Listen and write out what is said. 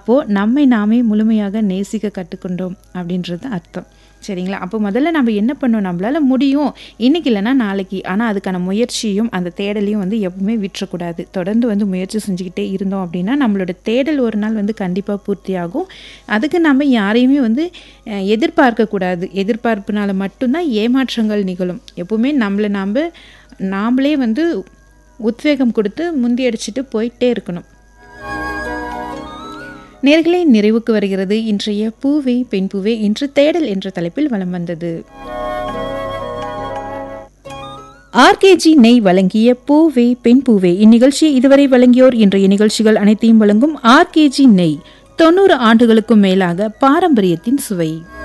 அப்போது நம்மை நாமே முழுமையாக நேசிக்க கற்றுக்கொண்டோம் அப்படின்றது அர்த்தம் சரிங்களா அப்போ முதல்ல நம்ம என்ன பண்ணோம் நம்மளால முடியும் இன்னைக்கு இல்லைன்னா நாளைக்கு ஆனால் அதுக்கான முயற்சியும் அந்த தேடலையும் வந்து எப்பவுமே விட்டுறக்கூடாது தொடர்ந்து வந்து முயற்சி செஞ்சுக்கிட்டே இருந்தோம் அப்படின்னா நம்மளோட தேடல் ஒரு நாள் வந்து கண்டிப்பாக பூர்த்தியாகும் அதுக்கு நம்ம யாரையுமே வந்து அஹ், எதிர்பார்க்கக்கூடாது எதிர்பார்ப்புனால மட்டும்தான் ஏமாற்றங்கள் நிகழும் எப்பவுமே நம்மளை நாம் நாமளே வந்து உத்வேகம் கொடுத்து முந்தி அடிச்சுட்டு போயிட்டே இருக்கணும் நேர்களே நிறைவுக்கு வருகிறது இன்றைய பூவே பெண் பூவே இன்று தேடல் என்ற தலைப்பில் வலம் வந்தது ஆர்கேஜி நெய் வழங்கிய பூவே பெண் பூவே இந்நிகழ்ச்சியை இதுவரை வழங்கியோர் இன்றைய நிகழ்ச்சிகள் அனைத்தையும் வழங்கும் ஆர்கேஜி நெய் தொண்ணூறு ஆண்டுகளுக்கும் மேலாக பாரம்பரியத்தின் சுவை